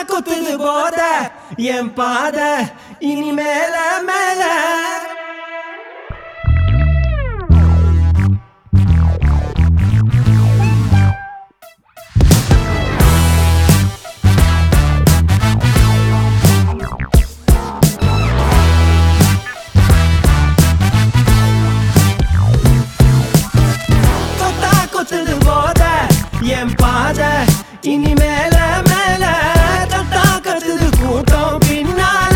குத்துது போத என் பாத இனி மேல மேல கொத்தா கொத்துது போத என் பாத இனி மேல மேல தத்தா கத்துது கூட்டம் பின்னால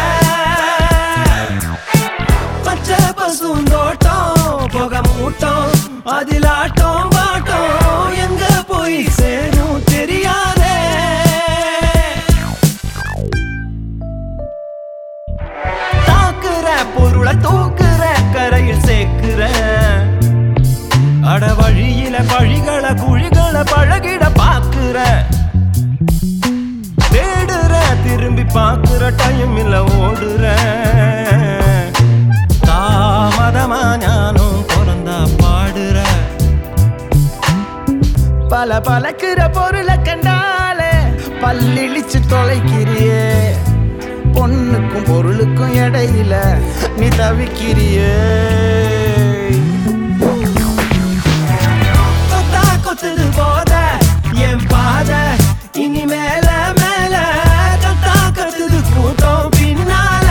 பச்சை பசுந்தோட்டம் புக மூட்டம் அதில் ஆட்டம் பாட்டம் எங்க போய் சேரும் தெரியாதே தாக்குற பொருளை தூக்குற கரையில் சேர்க்கிற அட வழியில பழிகள குழிகள பழகிட பாக்குற தேடுற திரும்பி பாக்குற டைம் இல்ல ஓடுற தாமதமா ஞானம் பிறந்தா பாடுற பல பழக்கிற பொருளை கண்டாலே பல்லிழிச்சு தொலைக்கிறியே பொண்ணுக்கும் பொருளுக்கும் இடையில நீ தவிக்கிறியே கொத்தா கொத்துது போத என் பாத இனி மேல மேல கத்தா கத்துது கூட்டம் பின்னால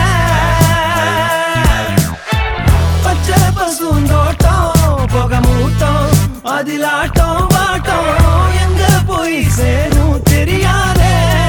பச்சை பசுந்தோட்டம் புக மூட்டம் அதில் ஆட்டம் பாட்டம் எங்க போய் சேரும் தெரியாதே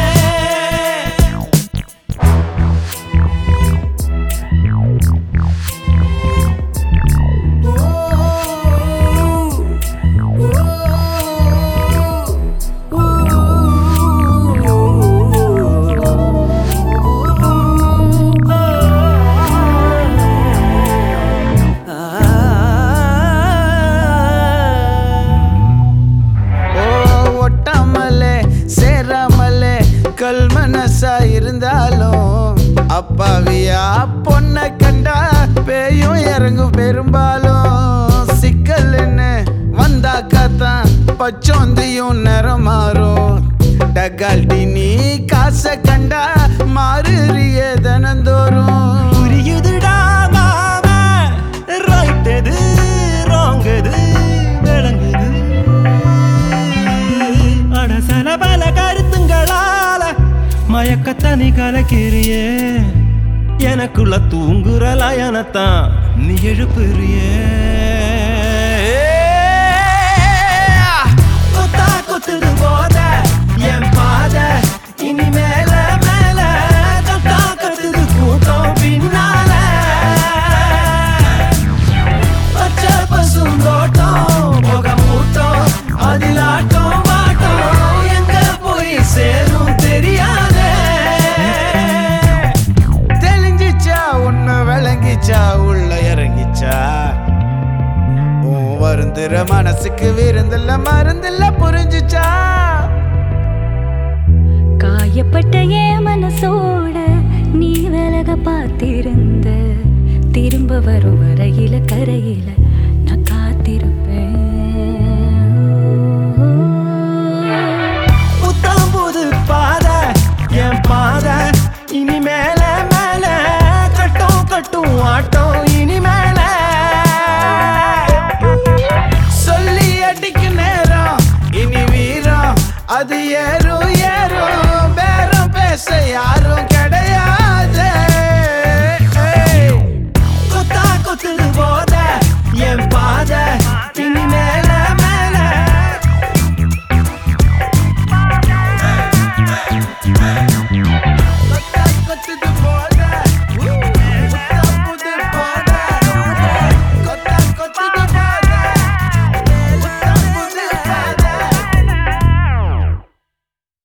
ஓ ஒட்டாமலே சேராமலே கல் மனசா இருந்தாலும் அப்பாவியா பொண்ண கண்டா பேயும் இறங்கும் பெரும்பாலும் சிக்கல்னு வந்தாக்காத்தான் பச்சோந்தியும் நிறம் மாறும் டகால்டி நீ காசை கண்டா மாறுறியே தினந்தோறும் புரியுதுடா மாம ரைட் எது ராங் எது விளங்குது அட சல பல கருத்துங்களால மயக்கத்தனி கலக்கிறியே எனக்குள்ள தூங்குற லயனத்தான் நீ எழுப்புறியே கொத்தா கொத்துது போத என் பாத இனி மேல மேல தத்தா கத்துது கூட்டம் பின்னால பச்சை பசுந்தோட்டம் புக மூட்டம் அதில் ஆட்டம் பாட்டம் எங்க போய் சேரும் தெரியாதே தெளிஞ்சிச்சா உன்னை விளங்கிச்சா உள்ள இறங்கிச்சா உன் வருந்துற மனசுக்கு விருந்தில்ல மருந்தில்ல புரிஞ்சுச்சா காயப்பட்ட என் மனசோட நீ விலக பார்த்திருந்த திரும்ப வரும் வரையில கரையில நான் காத்திருப்பேன் புத்தம் புது பாத என் பாத இனி மேல மேல கட்டும் கட்டும் ஆட்டம் இனி மேல சொல்லி அடிக்கும் நேரம் இனி வீரம் அது ஏறும் ஏறும் பேரம் பேச யாரும் கிடையாது ஏய். கொத்தா கொத்துது போத